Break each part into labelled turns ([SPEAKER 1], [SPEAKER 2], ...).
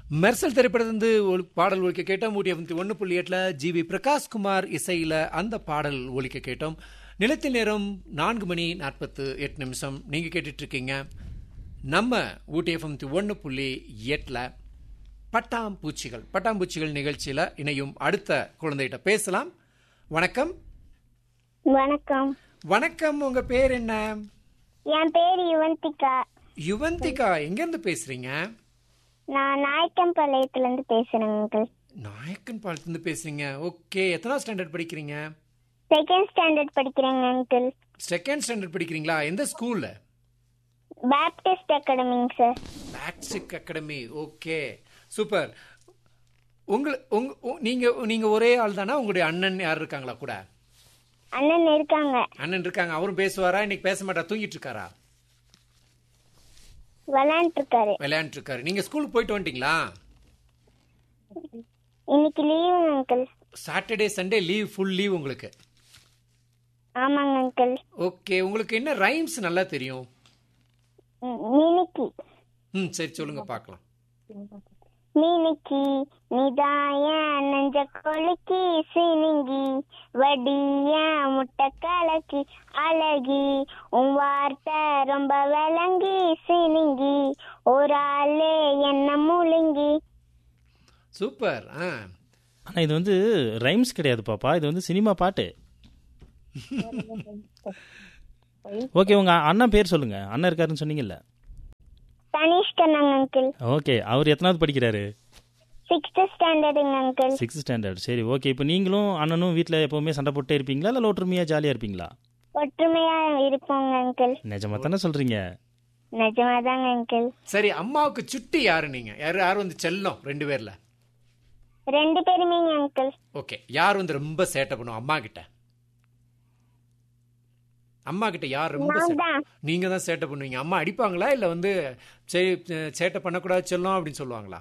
[SPEAKER 1] மெர்சல் திரைப்படத்திலிருந்து ஒரு பாடல் ஒழிக்க கேட்டோம் ஊட்டி எஃப்எம் ஒன்று புள்ளி எட்டில் ஜிவி பிரகாஷ்குமார் இசையில் அந்த பாடல் ஒழிக்க கேட்டோம் நிலத்தில் நேரம் நான்கு மணி நாற்பத்து எட்டு நிமிஷம் நீங்கள் கேட்டுட்டு இருக்கீங்க நம்ம ஊட்டி எஃப்எம் ஒன்று புள்ளி எட்டில் பட்டாம்பூச்சிகள் பட்டாம்பூச்சிகள் நிகழ்ச்சியில் இணையும் அடுத்த குழந்தைகிட்ட பேசலாம் வணக்கம்
[SPEAKER 2] வணக்கம்
[SPEAKER 1] வணக்கம் உங்க பேர் என்ன
[SPEAKER 2] என் பேர் யுவந்திகா
[SPEAKER 1] யுவந்திகா எங்கேருந்து பேசுறீங்க
[SPEAKER 2] நான் நாயக்கம்பாளையத்துல இருந்து பேசுறேன் அங்கிள்
[SPEAKER 1] நாயக்கன் பாலத்துலேருந்து பேசுறீங்க ஓகே எத்தனாவது ஸ்டாண்டர்ட் படிக்கிறீங்க
[SPEAKER 2] செகண்ட் ஸ்டாண்டர்ட் படிக்கிறேங்க அங்கிள்
[SPEAKER 1] செகண்ட் ஸ்டாண்டர்ட் படிக்கிறீங்களா எந்த ஸ்கூல்ல
[SPEAKER 2] பேப்டிஸ்ட் அகாடமிங்க sir
[SPEAKER 1] Baptist academy okay super உங்க உங்க உ- நீங்க நீங்க ஒரே ஆள் தானா உங்களுடைய அண்ணன் யார் இருக்காங்களா கூட
[SPEAKER 2] அண்ணன் இருக்காங்க
[SPEAKER 1] அண்ணன் இருக்காங்க அவரும் பேசுவாரா இன்னைக்கு பேச மாட்டா தூங்கிட்டு இருக்காரா
[SPEAKER 2] விளையாண்டு இருக்காரு
[SPEAKER 1] விளையாண்டு இருக்காரு நீங்க ஸ்கூலுக்கு போயிட்டு வந்துட்டீங்களா
[SPEAKER 2] இன்னைக்கு leave uncle
[SPEAKER 1] Saturday Sunday leave full leave உங்களுக்கு
[SPEAKER 2] ஆமாங்க அங்கிள்
[SPEAKER 1] ஓகே உங்களுக்கு என்ன ரைம்ஸ் நல்லா தெரியும்
[SPEAKER 2] மினிக்கி
[SPEAKER 1] ம் சரி சொல்லுங்க பார்க்கலாம்
[SPEAKER 2] மினிக்கி நிதாய நெஞ்ச கொலுக்கி சினுங்கி வடிய முட்டை கலக்கி அழகி உன் வார்த்தை ரொம்ப விளங்கி சினுங்கி ஒரு ஆளே என்ன முழுங்கி
[SPEAKER 1] சூப்பர் ஆ
[SPEAKER 3] ஆனால் இது வந்து ரைம்ஸ் கிடையாது பாப்பா இது வந்து சினிமா பாட்டு ஓகே உங்கள் அண்ணன் பேர் சொல்லுங்க அண்ணன் இருக்காருன்னு சொன்னீங்கல்ல
[SPEAKER 2] தனிஷ்கனாங்க அங்கிள்
[SPEAKER 3] ஓகே அவர் எத்தனாவது படிக்கிறாரு
[SPEAKER 2] சிக்ஸ்த் ஸ்டாண்டர்டுங்க அங்கிள்
[SPEAKER 3] சிக்ஸ்த் ஸ்டாண்டர்ட் சரி ஓகே இப்போ நீங்களும் அண்ணனும் வீட்டில் எப்போவுமே சண்டை போட்டே இருப்பீங்களா இல்லை ஒற்றுமையாக ஜாலியாக இருப்பீங்களா
[SPEAKER 2] ஒற்றுமையா இருப்போங்க அங்கிள்
[SPEAKER 3] நிஜமாக தானே சொல்கிறீங்க
[SPEAKER 2] நிஜமாதாங்க அங்கிள்
[SPEAKER 1] சரி அம்மாவுக்கு சுட்டி யாரு நீங்க யாரு யார் வந்து செல்லம் ரெண்டு பேர்ல
[SPEAKER 2] ரெண்டு பேருமே அங்கிள்
[SPEAKER 1] ஓகே யார் வந்து ரொம்ப சேட்டை பண்ணும் அம்மா கிட்ட அம்மா கிட்ட யார் ரொம்ப
[SPEAKER 2] நான்
[SPEAKER 1] சேட்டை
[SPEAKER 2] தான்
[SPEAKER 1] நீங்க தான் சேட்டை பண்ணுவீங்க அம்மா அடிப்பாங்களா இல்ல வந்து சரி அஹ், சேட்டை பண்ணக்கூடாது செல்லம் அப்படின்னு சொல்லுவாங்களா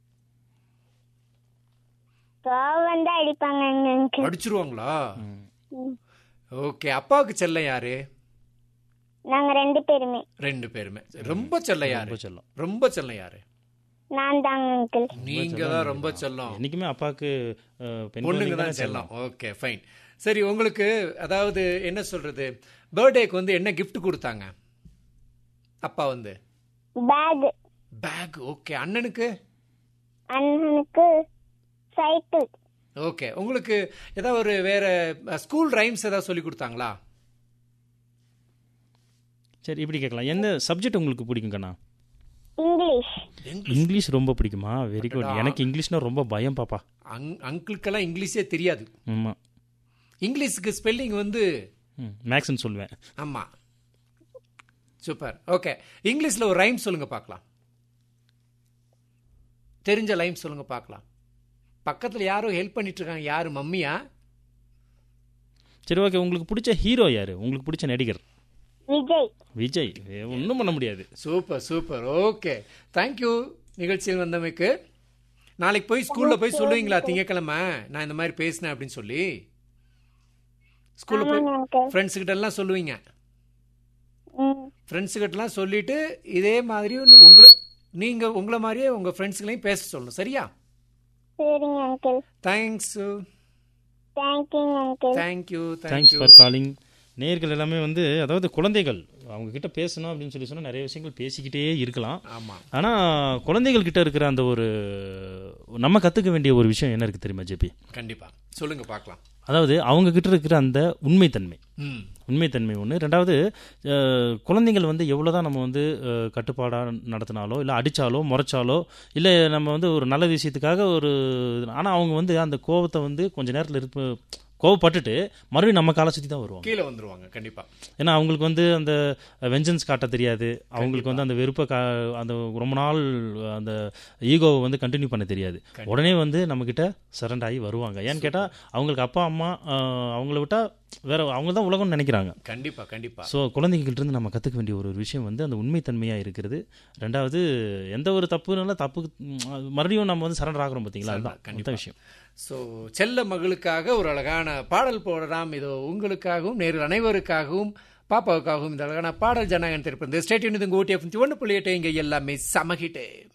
[SPEAKER 2] கோவம் வந்து அடிப்பாங்க அங்கிள்
[SPEAKER 1] அடிச்சிருவாங்களா
[SPEAKER 2] ம்.
[SPEAKER 1] ஓகே அப்பாவுக்கு செல்லம் யாரு
[SPEAKER 2] நாங்க ரெண்டு பேருமே
[SPEAKER 1] ரெண்டு பேருமே ரொம்ப செல்லம் யாரு
[SPEAKER 3] ரொம்ப செல்லம்
[SPEAKER 1] ரொம்ப செல்லம் யாரு
[SPEAKER 2] நான் தாங்க அங்கிள்
[SPEAKER 1] நீங்க தான் ரொம்ப செல்லம்
[SPEAKER 3] என்றைக்குமே அப்பாவுக்கு அஹ், பெண்
[SPEAKER 1] பொண்ணுங்க
[SPEAKER 3] குழந்தைங்க
[SPEAKER 1] தான்
[SPEAKER 3] தானே
[SPEAKER 1] செல்லம் ஓகே ஃபைன் சரி உங்களுக்கு அதாவது என்ன சொல்றது பர்த்டேக்கு வந்து என்ன gift கொடுத்தாங்க அப்பா வந்து
[SPEAKER 2] பேக்
[SPEAKER 1] பேக் ஓகே அண்ணனுக்கு
[SPEAKER 2] அண்ணனுக்கு சைக்கிள்
[SPEAKER 1] ஓகே உங்களுக்கு ஏதாவது ஒரு வேற ஸ்கூல் ரைம்ஸ் ஏதாவது சொல்லி கொடுத்தாங்களா
[SPEAKER 3] சரி இப்படி கேட்கலாம் எந்த சப்ஜெக்ட் உங்களுக்கு பிடிக்கும் கண்ணா
[SPEAKER 2] இங்கிலீஷ்
[SPEAKER 3] இங்கிலீஷ் ரொம்ப பிடிக்குமா வெரி குட் எனக்கு இங்கிலீஷ்னா ரொம்ப பயம் பாப்பா
[SPEAKER 1] அங் அங்கிளுக்கெல்லாம் இங்கிலீஷே தெரியாது
[SPEAKER 3] ஆமாம்
[SPEAKER 1] இங்கிலீஷுக்கு ஸ்பெல்லிங் வந்து
[SPEAKER 3] ம் மேக்ஸ்ன்னு சொல்லுவேன்
[SPEAKER 1] ஆமா சூப்பர் ஓகே இங்கிலீஷ்ல ஒரு ரைம் சொல்லுங்க பார்க்கலாம் தெரிஞ்ச லைன் சொல்லுங்க பார்க்கலாம் பக்கத்துல யாரோ ஹெல்ப் பண்ணிட்டு இருக்காங்க யாரு மம்மியா
[SPEAKER 3] சரி ஓகே உங்களுக்கு பிடிச்ச ஹீரோ யார் உங்களுக்கு பிடிச்ச நடிகர்
[SPEAKER 2] விஜய்
[SPEAKER 3] விஜய் ஒன்றும் பண்ண முடியாது
[SPEAKER 1] சூப்பர் சூப்பர் ஓகே தேங்க்யூ நிகழ்ச்சியில் வந்தமைக்கு நாளைக்கு போய் ஸ்கூல்ல போய் சொல்லுவீங்களா திங்கக்கிழமை நான் இந்த மாதிரி பேசினேன் அப்படின்னு சொல்லி ஸ்கூல்ல போய்
[SPEAKER 2] ஆமாங்க அங்கிள்
[SPEAKER 1] ஃப்ரெண்ட்ஸ் கிட்ட எல்லாம் சொல்லுவீங்க
[SPEAKER 2] ம்
[SPEAKER 1] ஃப்ரெண்ட்ஸ் கிட்டலாம் சொல்லிட்டு இதே மாதிரி உங்களை நீங்க உங்களை மாதிரியே உங்க ஃப்ரெண்ட்ஸ்களையும் பேச சொல்லணும் சரியா
[SPEAKER 2] சரிங்க அங்கிள்
[SPEAKER 1] தேங்க்ஸ்
[SPEAKER 2] தேங்க்யூங்க uncle
[SPEAKER 1] thank you
[SPEAKER 3] thanks
[SPEAKER 1] thank you
[SPEAKER 3] for calling நேர்கள் எல்லாமே வந்து அதாவது குழந்தைகள் அவங்க கிட்ட பேசணும் அப்படின்னு சொல்லி சொன்னால் நிறைய விஷயங்கள் பேசிக்கிட்டே இருக்கலாம்
[SPEAKER 1] ஆமா
[SPEAKER 3] ஆனால் குழந்தைகள் கிட்ட இருக்கிற அந்த ஒரு நம்ம கற்றுக்க வேண்டிய ஒரு விஷயம் என்ன இருக்குது தெரியுமா ஜெபி
[SPEAKER 1] கண்டிப்பா சொல்லுங்க பார்க்கலாம்
[SPEAKER 3] அதாவது அவங்க கிட்ட இருக்கிற அந்த உண்மைத்தன்மை
[SPEAKER 1] ம்
[SPEAKER 3] உண்மைத்தன்மை ஒன்று ரெண்டாவது அஹ், குழந்தைகள் வந்து எவ்வளோதான் நம்ம வந்து கட்டுப்பாடாக நடத்தினாலோ இல்லை அடித்தாலோ முறைச்சாலோ இல்லை நம்ம வந்து ஒரு நல்ல விஷயத்துக்காக ஒரு ஆனால் அவங்க வந்து அந்த கோபத்தை வந்து கொஞ்ச நேரத்தில் இருப்ப கோவப்பட்டுட்டு மறுபடியும் நம்ம காலை சுற்றி தான் வருவாங்க
[SPEAKER 1] கீழே வந்துருவாங்க கண்டிப்பா
[SPEAKER 3] ஏன்னா அவங்களுக்கு வந்து அந்த வெஞ்சன்ஸ் காட்ட தெரியாது அவங்களுக்கு வந்து அந்த வெறுப்பை கா அந்த ரொம்ப நாள் அந்த ஈகோவை வந்து கண்டினியூ பண்ண தெரியாது உடனே வந்து நம்மக்கிட்ட சரண்ட் ஆகி வருவாங்க ஏன்னு கேட்டால் அவங்களுக்கு அப்பா அம்மா ஆஹ், அவங்கள விட்டால் வேற அவங்க தான் உலகம்னு நினைக்கிறாங்க
[SPEAKER 1] கண்டிப்பா கண்டிப்பா
[SPEAKER 3] ஸோ குழந்தைங்கள்ட்ட நம்ம கற்றுக்க வேண்டிய ஒரு விஷயம் வந்து அந்த உண்மைத்தன்மையாக இருக்கிறது ரெண்டாவது எந்த ஒரு தப்புனால தப்பு ம், மறுபடியும் நம்ம வந்து சரண்டர் ஆகிறோம் பார்த்தீங்களா அதுதான்
[SPEAKER 1] கண்டிப்பா.
[SPEAKER 3] அந்த விஷயம்
[SPEAKER 1] ஸோ செல்ல மகளுக்காக ஒரு அழகான பாடல் போடலாம் இதோ உங்களுக்காகவும் நேரில் அனைவருக்காகவும் பாப்பாவுக்காகவும் இந்த அழகான பாடல் ஜனநாயகன் திருப்பி ஸ்டேட் யூனிட் ஓட்டி ஒன்று புள்ளி எட்டு இங்கே எல்லாமே சமகிட்டே